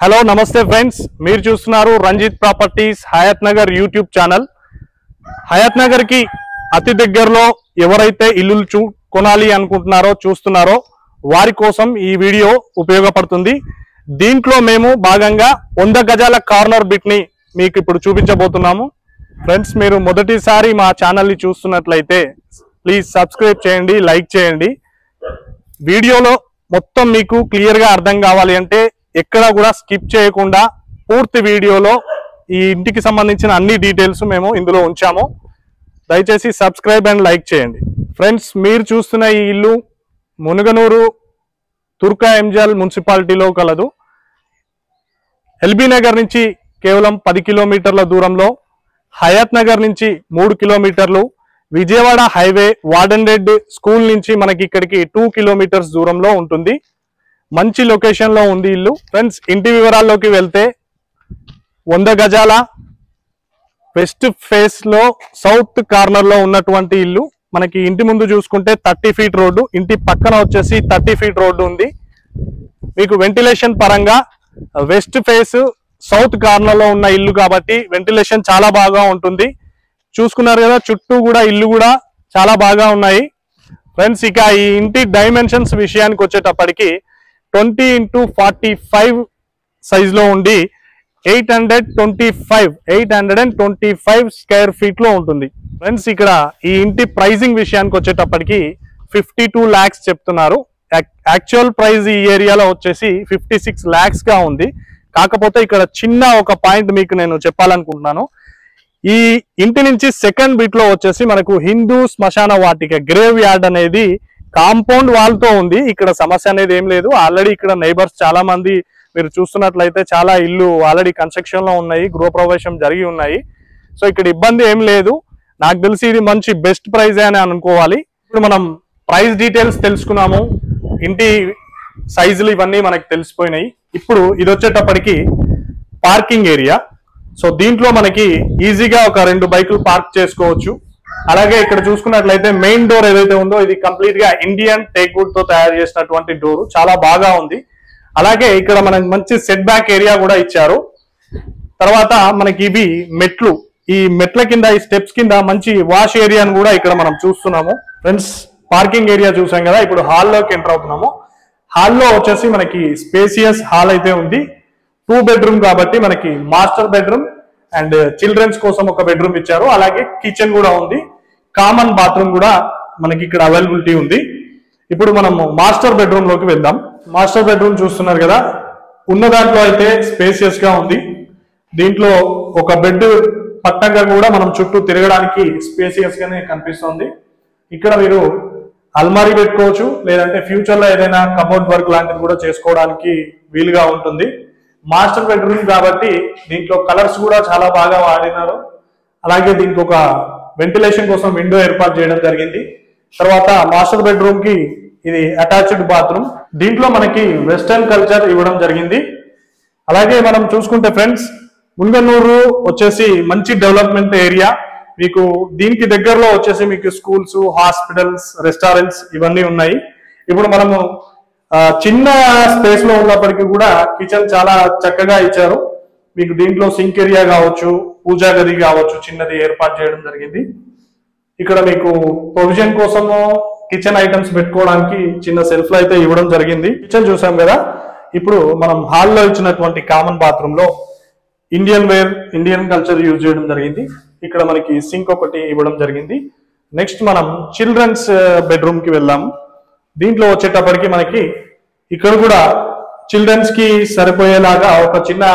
hello నమస్తే friends మీరు చూస్తున్నారు Ranjith properties Hayath Nagar YouTube channel Hayath Nagar కి అతి దగ్గరలో ఎవరైతే ఇల్లులు చూ కొనాలి అనుకుంటున్నారో చూస్తున్నారో వారి కోసం ఈ వీడియో ఉపయోగపడుతుంది దీంట్లో మేము భాగంగా వంద గజాల కార్నర్ బిట్ ని మీకు ఇప్పుడు చూపించబోతున్నాము ఫ్రెండ్స్ మీరు మొదటిసారి మా ఛానల్ ని చూస్తున్నట్లయితే ప్లీజ్ సబ్స్క్రైబ్ చేయండి లైక్ చేయండి వీడియోలో మొత్తం మీకు క్లియర్ గా అర్థం కావాలి అంటే ఎక్కడ కూడా స్కిప్ చేయకుండా పూర్తి వీడియోలో ఈ ఇంటికి సంబంధించిన అన్ని డీటెయిల్స్ మేము ఇందులో ఉంచాము దయచేసి సబ్స్క్రైబ్ అండ్ లైక్ చేయండి ఫ్రెండ్స్ మీరు చూస్తున్న ఈ ఇల్లు మునుగనూరు తుర్కా ఎంజాల్ మున్సిపాలిటీలో కలదు ఎల్బీ నగర్ నుంచి కేవలం పది కిలోమీటర్ల దూరంలో హయాత్ నగర్ నుంచి మూడు కిలోమీటర్లు Vijayawada highway warden red school నుంచి మనకి ఇక్కడికి టూ కిలోమీటర్స్ దూరంలో ఉంటుంది మంచి లొకేషన్ లో ఉంది ఇల్లు ఫ్రెండ్స్ ఇంటి వివరాల్లోకి వెళ్తే వంద గజాల వెస్ట్ ఫేస్ లో సౌత్ కార్నర్ లో ఉన్నటువంటి ఇల్లు మనకి ఇంటి ముందు చూసుకుంటే థర్టీ ఫీట్ రోడ్డు ఇంటి పక్కన వచ్చేసి థర్టీ ఫీట్ రోడ్డు ఉంది మీకు వెంటిలేషన్ పరంగా వెస్ట్ ఫేస్ సౌత్ కార్నర్ లో ఉన్న ఇల్లు కాబట్టి వెంటిలేషన్ చాలా బాగా ఉంటుంది చూసుకున్నారు కదా చుట్టూ కూడా ఇల్లు కూడా చాలా బాగా ఉన్నాయి ఫ్రెండ్స్ ఇక ఈ ఇంటి డైమెన్షన్స్ విషయానికి వచ్చేటప్పటికి twenty into forty five size లో ఉండి eight hundred twenty five eight hundred and twenty five square feet లో ఉంటుంది ఫ్రెండ్స్ ఇక్కడ ఈ ఇంటి ప్రైజింగ్ విషయానికి వచ్చేటప్పటికి ఫిఫ్టీ టూ ల్యాక్స్ చెప్తున్నారు యాక్చువల్ ప్రైస్ ఈ ఏరియాలో వచ్చేసి ఫిఫ్టీ సిక్స్ ల్యాక్స్ గా ఉంది కాకపోతే ఇక్కడ చిన్న ఒక పాయింట్ మీకు నేను చెప్పాలనుకుంటున్నాను ఈ ఇంటి నుంచి సెకండ్ బిట్ లో వచ్చేసి మనకు హిందూ శ్మశాన వాటిక గ్రేవ్ యార్డ్ అనేది కాంపౌండ్ వాల్ తో ఉంది ఇక్కడ సమస్య అనేది ఏం లేదు ఆల్రెడీ ఇక్కడ నైబర్స్ చాలా మంది మీరు చూస్తున్నట్లయితే చాలా ఇల్లు ఆల్రెడీ కన్స్ట్రక్షన్ లో ఉన్నాయి గృహప్రవేశం జరిగి ఉన్నాయి సో ఇక్కడ ఇబ్బంది ఏం లేదు నాకు తెలిసి ఇది మంచి బెస్ట్ ప్రైజ్ అని అనుకోవాలి ఇప్పుడు మనం ప్రైస్ డీటెయిల్స్ తెలుసుకున్నాము ఇంటి సైజులు ఇవన్నీ మనకి తెలిసిపోయినాయి ఇప్పుడు ఇది వచ్చేటప్పటికి పార్కింగ్ ఏరియా సో దీంట్లో మనకి ఈజీగా ఒక రెండు బైకులు పార్క్ చేసుకోవచ్చు అలాగే ఇక్కడ చూసుకున్నట్లయితే మెయిన్ డోర్ ఏదైతే ఉందో ఇది కంప్లీట్ గా ఇండియన్ టేక్ వుడ్ తో తయారు చేసినటువంటి డోర్ చాలా బాగా ఉంది అలాగే ఇక్కడ మనకి మంచి సెట్ బ్యాక్ ఏరియా కూడా ఇచ్చారు తర్వాత మనకి ఇవి మెట్లు ఈ మెట్ల కింద ఈ స్టెప్స్ కింద మంచి వాష్ ఏరియాను కూడా ఇక్కడ మనం చూస్తున్నాము ఫ్రెండ్స్ పార్కింగ్ ఏరియా చూసాం కదా ఇప్పుడు హాల్లోకి ఎంటర్ అవుతున్నాము హాల్లో వచ్చేసి మనకి స్పేసియస్ హాల్ అయితే ఉంది టూ బెడ్రూమ్ కాబట్టి మనకి మాస్టర్ బెడ్రూమ్ అండ్ చిల్డ్రన్స్ కోసం ఒక బెడ్రూమ్ ఇచ్చారు అలాగే కిచెన్ కూడా ఉంది కామన్ బాత్రూమ్ కూడా మనకి ఇక్కడ అవైలబిలిటీ ఉంది ఇప్పుడు మనం మాస్టర్ బెడ్రూమ్ లోకి వెళ్దాం మాస్టర్ బెడ్రూమ్ చూస్తున్నారు కదా ఉన్న దాంట్లో అయితే స్పేసియస్ గా ఉంది దీంట్లో ఒక బెడ్ పట్టంగా కూడా మనం చుట్టూ తిరగడానికి స్పేసియస్ గానే కనిపిస్తుంది ఇక్కడ మీరు అల్మారీ పెట్టుకోవచ్చు లేదంటే ఫ్యూచర్ లో ఏదైనా కబోర్డ్ వర్క్ లాంటిది కూడా చేసుకోవడానికి వీలుగా ఉంటుంది మాస్టర్ బెడ్రూమ్ కాబట్టి దీంట్లో కలర్స్ కూడా చాలా బాగా వాడినారు అలాగే దీనికి ఒక వెంటిలేషన్ కోసం విండో ఏర్పాటు చేయడం జరిగింది తర్వాత మాస్టర్ బెడ్రూమ్ కి ఇది అటాచ్డ్ బాత్రూమ్ దీంట్లో మనకి వెస్టర్న్ కల్చర్ ఇవ్వడం జరిగింది అలాగే మనం చూసుకుంటే ఫ్రెండ్స్ మున్గన్నూరు వచ్చేసి మంచి డెవలప్మెంట్ ఏరియా మీకు దీనికి దగ్గరలో వచ్చేసి మీకు స్కూల్స్ హాస్పిటల్స్ రెస్టారెంట్స్ ఇవన్నీ ఉన్నాయి ఇప్పుడు మనము ఆ, చిన్న స్పేస్ లో ఉన్నప్పటికీ కూడా కిచెన్ చాలా చక్కగా ఇచ్చారు మీకు దీంట్లో సింక్ ఏరియా కావచ్చు పూజా గది కావచ్చు చిన్నది ఏర్పాటు చేయడం జరిగింది ఇక్కడ మీకు ప్రొవిజన్ కోసము కిచెన్ ఐటమ్స్ పెట్టుకోవడానికి చిన్న సెల్ఫ్ అయితే ఇవ్వడం జరిగింది కిచెన్ చూసాం కదా ఇప్పుడు మనం హాల్లో ఇచ్చినటువంటి కామన్ బాత్రూమ్ లో Indian ware Indian culture use చేయడం జరిగింది ఇక్కడ మనకి సింక్ ఒకటి ఇవ్వడం జరిగింది నెక్స్ట్ మనం చిల్డ్రన్స్ బెడ్రూమ్ కి వెళ్దాం దీంట్లో వచ్చేటప్పటికి మనకి ఇక్కడ కూడా చిల్డ్రన్స్ కి సరిపోయేలాగా ఒక చిన్న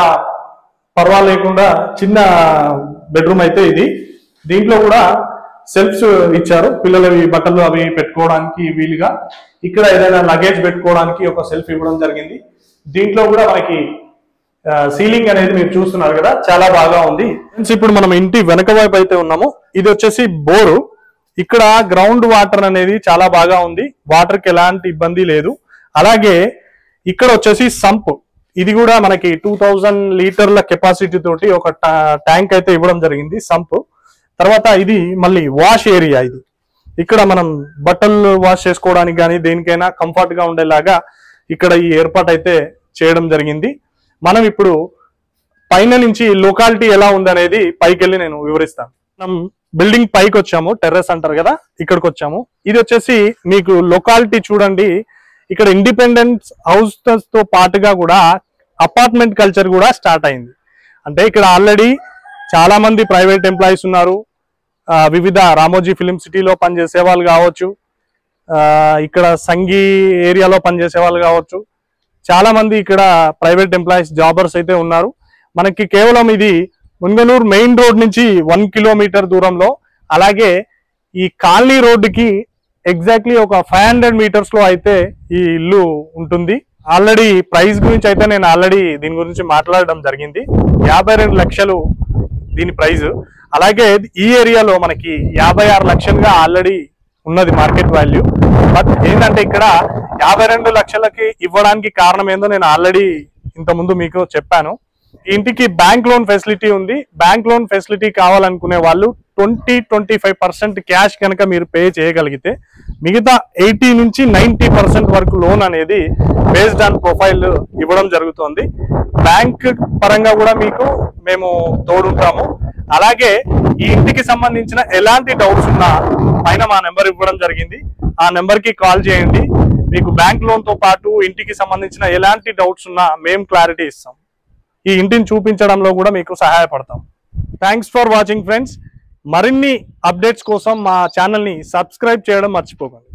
పర్వా లేకుండా చిన్న బెడ్రూమ్ అయితే ఇది దీంట్లో కూడా సెల్ఫ్స్ ఇచ్చారు పిల్లలవి బట్టలు అవి పెట్టుకోవడానికి వీలుగా ఇక్కడ ఏదైనా లగేజ్ పెట్టుకోవడానికి ఒక సెల్ఫ్ ఇవ్వడం జరిగింది దీంట్లో కూడా మనకి సీలింగ్ అనేది మీరు చూస్తున్నారు కదా చాలా బాగా ఉంది ఫ్రెండ్స్ ఇప్పుడు మనం ఇంటి వెనక వైపు అయితే ఉన్నాము ఇది వచ్చేసి బోరు ఇక్కడ గ్రౌండ్ వాటర్ అనేది చాలా బాగా ఉంది వాటర్ కి ఎలాంటి ఇబ్బంది లేదు అలాగే ఇక్కడ వచ్చేసి సంప్ ఇది కూడా మనకి టూ థౌజండ్ లీటర్ల కెపాసిటీ తోటి ఒక ట్యాంక్ అయితే ఇవ్వడం జరిగింది సంప్ తర్వాత ఇది మళ్ళీ వాష్ ఏరియా ఇది ఇక్కడ మనం బట్టలు వాష్ చేసుకోవడానికి కానీ దేనికైనా కంఫర్ట్ గా ఉండేలాగా ఇక్కడ ఈ ఏర్పాటు అయితే చేయడం జరిగింది మనం ఇప్పుడు పైన నుంచి లొకాలిటీ ఎలా ఉందనేది పైకి వెళ్ళి నేను వివరిస్తాను మనం బిల్డింగ్ పైకి వచ్చాము టెర్రస్ అంటారు కదా ఇక్కడికి వచ్చాము ఇది వచ్చేసి మీకు లొకాలిటీ చూడండి ఇక్కడ ఇండిపెండెన్స్ హౌస్ తో పాటుగా కూడా అపార్ట్మెంట్ కల్చర్ కూడా స్టార్ట్ అయింది అంటే ఇక్కడ ఆల్రెడీ చాలా మంది ప్రైవేట్ ఎంప్లాయీస్ ఉన్నారు ఆ, వివిధ రామోజీ ఫిలిం సిటీలో పనిచేసే వాళ్ళు కావచ్చు ఆ, ఇక్కడ సంగీ ఏరియాలో పనిచేసే వాళ్ళు కావచ్చు చాలా మంది ఇక్కడ ప్రైవేట్ ఎంప్లాయీస్ జాబర్స్ అయితే ఉన్నారు మనకి కేవలం ఇది మున్గనూరు మెయిన్ రోడ్ నుంచి వన్ కిలోమీటర్ దూరంలో అలాగే ఈ కాలనీ రోడ్డుకి ఎగ్జాక్ట్లీ ఒక ఫైవ్ హండ్రెడ్ మీటర్స్ లో అయితే ఈ ఇల్లు ఉంటుంది ఆల్రెడీ ప్రైస్ గురించి అయితే నేను ఆల్రెడీ దీని గురించి మాట్లాడడం జరిగింది యాభై రెండు లక్షలు దీని ప్రైస్ అలాగే ఈ ఏరియాలో మనకి యాభై ఆరు లక్షలుగా ఆల్రెడీ ఉన్నది మార్కెట్ వాల్యూ బట్ ఏంటంటే ఇక్కడ యాభై రెండు లక్షలకి ఇవ్వడానికి కారణం ఏందో నేను ఆల్రెడీ ఇంత ముందు మీకు చెప్పాను ఈ ఇంటికి బ్యాంక్ లోన్ ఫెసిలిటీ ఉంది బ్యాంక్ లోన్ ఫెసిలిటీ కావాలనుకునే వాళ్ళు twenty twenty five percent cash కనుక మీరు పే చేయగలిగితే మిగతా ఎయిటీ నుంచి నైన్టీ పర్సెంట్ వరకు లోన్ అనేది బేస్డ్ ఆన్ ప్రొఫైల్ ఇవ్వడం జరుగుతుంది బ్యాంక్ పరంగా కూడా మీకు మేము తోడుంటాము అలాగే ఈ ఇంటికి సంబంధించిన ఎలాంటి డౌట్స్ ఉన్నా పైన మా నెంబర్ ఇవ్వడం జరిగింది ఆ నెంబర్ కి కాల్ చేయండి మీకు బ్యాంక్ లోన్ తో పాటు ఇంటికి సంబంధించిన ఎలాంటి డౌట్స్ ఉన్నా మేము క్లారిటీ ఇస్తాం ఈ ఇంటిని చూపించడంలో కూడా మీకు సహాయపడతాం థ్యాంక్స్ ఫర్ వాచింగ్ ఫ్రెండ్స్ మరిన్ని అప్డేట్స్ కోసం మా ఛానల్ని సబ్స్క్రైబ్ చేయడం మర్చిపోకండి